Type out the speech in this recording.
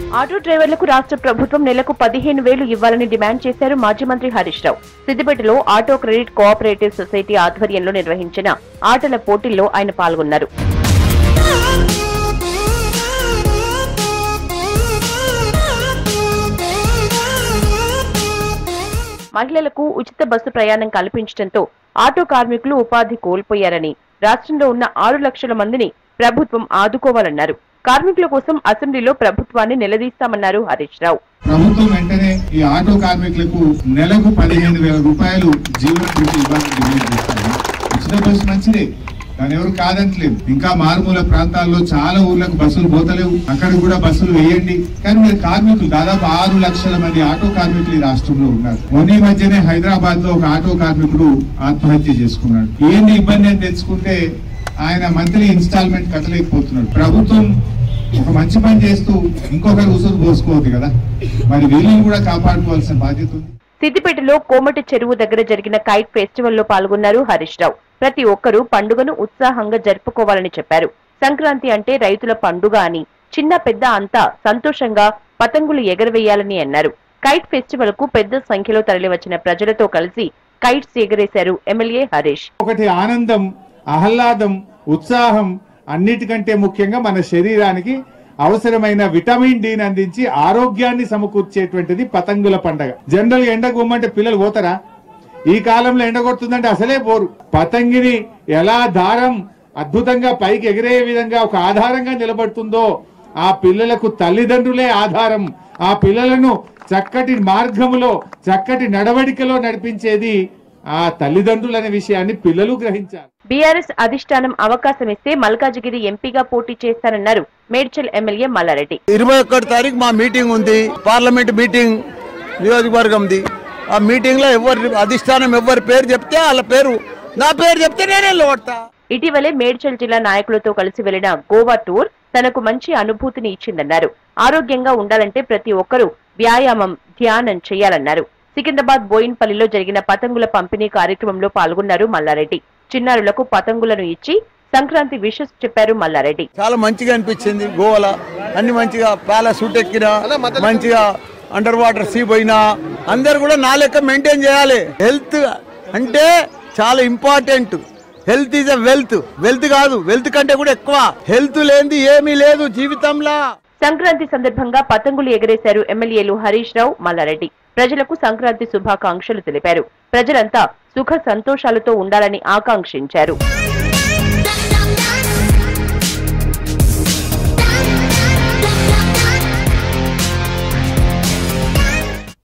auto డ్రైవర్లకు రాష్ట్ర ప్రభుత్వం నెలకు పదిహేను వేలు ఇవ్వాలని డిమాండ్ చేశారు మాజీ మంత్రి హరీష్ రావు సిద్దిపేటలో ఆటో క్రెడిట్ కోఆపరేటివ్ సొసైటీ ఆధ్వర్యంలో నిర్వహించిన ఆటల పోటీల్లో ఆయన పాల్గొన్నారు మహిళలకు ఉచిత బస్సు ప్రయాణం కల్పించడంతో ఆటో కార్మికులు ఉపాధి కోల్పోయారని రాష్ట్రంలో ఉన్న ఆరు లక్షల మందిని ప్రభుత్వం ఆదుకోవాలన్నారు కార్మికుల కోసం అసెంబ్లీలో ప్రభుత్వాన్ని నిలదీస్తామన్నారు హరీష్ రావు ప్రభుత్వం వెంటనే ఈ ఆటో కార్మికులకు నెలకు పదిహేను వేల రూపాయలు జీవన భృతి ఇవ్వాలని డిమాండ్ చేస్తాను ఉచిత బస్సు మంచిదే దాని ఎవరు కాదంటలేదు ఇంకా మారుమూల ప్రాంతాల్లో చాలా ఊర్లకు బస్సులు పోతలేవు అక్కడ కూడా బస్సులు వేయండి కానీ మీరు కార్మికులు దాదాపు ఆరు లక్షల మంది ఆటో కార్మికులు ఈ రాష్ట్రంలో ఉన్నారు మొన్న మధ్యనే హైదరాబాద్ లో ఒక ఆటో కార్మికుడు ఆత్మహత్య చేసుకున్నాడు ఏంది ఇబ్బంది అని తెచ్చుకుంటే ఆయన మంత్లీ ఇన్స్టాల్మెంట్ కట్టలేకపోతున్నాడు ప్రభుత్వం ఒక మంచి పని చేస్తూ ఇంకొకరు ఉసురు పోసుకోవద్దు కదా మరి వీళ్ళని కూడా కాపాడుకోవాల్సిన బాధ్యత ఉంది సిద్దిపేటలో కోమటి చెరువు దగ్గర జరిగిన కైట్ ఫెస్టివల్ లో పాల్గొన్నారు హరీష్ రావు ప్రతి ఒక్కరూ పండుగను ఉత్సాహంగా జరుపుకోవాలని చెప్పారు సంక్రాంతి అంటే రైతుల పండుగ అని చిన్న పెద్ద అంతా సంతోషంగా పతంగులు ఎగరవేయాలని అన్నారు కైట్ ఫెస్టివల్ కు పెద్ద సంఖ్యలో తరలివచ్చిన ప్రజలతో కలిసి కైట్స్ ఎగరేశారు ఎమ్మెల్యే హరీష్ ఒకటి ఆనందం ఆహ్లాదం ఉత్సాహం అన్నిటికంటే ముఖ్యంగా మన శరీరానికి అవసరమైన విటమిన్ డిని అందించి ఆరోగ్యాన్ని సమకూర్చేటువంటిది పతంగుల పండగ జనరల్ గా ఎండకు పోమంటే పిల్లలు పోతారా ఈ కాలంలో ఎండ కొడుతుందంటే అసలే పోరు పతంగిని ఎలా దారం అద్భుతంగా పైకి ఎగిరే విధంగా ఒక ఆధారంగా నిలబడుతుందో ఆ పిల్లలకు తల్లిదండ్రులే ఆధారం ఆ పిల్లలను చక్కటి మార్గములో చక్కటి నడవడికలో నడిపించేది ఆ తల్లిదండ్రులు అనే విషయాన్ని పిల్లలు గ్రహించాలి బీఆర్ఎస్ అధిష్టానం అవకాశం ఇస్తే మల్కాజిగిరి ఎంపీగా పోటీ చేస్తానన్నారు మేడ్చల్ ఎమ్మెల్యే మల్లారెడ్డి ఇరవై ఒక్కటి తారీఖు మా మీటింగ్ ఉంది పార్లమెంట్ మీటింగ్ నియోజకవర్గంది ఆ మీటింగ్ లో ఎవరి అధిష్టానం ఎవరి పేరు చెప్తే వాళ్ళ పేరు నా పేరు చెప్తే నేనే లోడతా ఇటీవలే మేడ్చల్ జిల్లా నాయకులతో కలిసి వెళ్లిన గోవా టూర్ తనకు మంచి అనుభూతిని ఇచ్చిందన్నారు ఆరోగ్యంగా ఉండాలంటే ప్రతి ఒక్కరూ వ్యాయామం ధ్యానం చేయాలన్నారు సికింద్రాబాద్ బోయిన్పల్లిలో జరిగిన పతంగుల పంపిణీ కార్యక్రమంలో పాల్గొన్నారు మల్లారెడ్డి చిన్నారులకు పతంగులను ఇచ్చి సంక్రాంతి విషెస్ చెప్పారు మల్లారెడ్డి చాలా మంచిగా అనిపించింది గోవాలో అన్ని మంచిగా ప్యాలెస్ సూట్ ఎక్కినా మంచిగా అండర్ వాటర్ సీ పోయినా అందరు కూడా నా లెక్క మెయింటైన్ చేయాలి హెల్త్ అంటే చాలా important health is a wealth wealth కాదు వెల్త్ కంటే కూడా ఎక్కువ హెల్త్ లేనిది ఏమీ లేదు జీవితంలో సంక్రాంతి సందర్భంగా పతంగులు ఎగరేశారు ఎమ్మెల్యేలు హరీష్ రావు మల్లారెడ్డి ప్రజలకు సంక్రాంతి శుభాకాంక్షలు తెలిపారు ప్రజలంతా సుఖ సంతోషాలతో ఉండాలని ఆకాంక్షించారు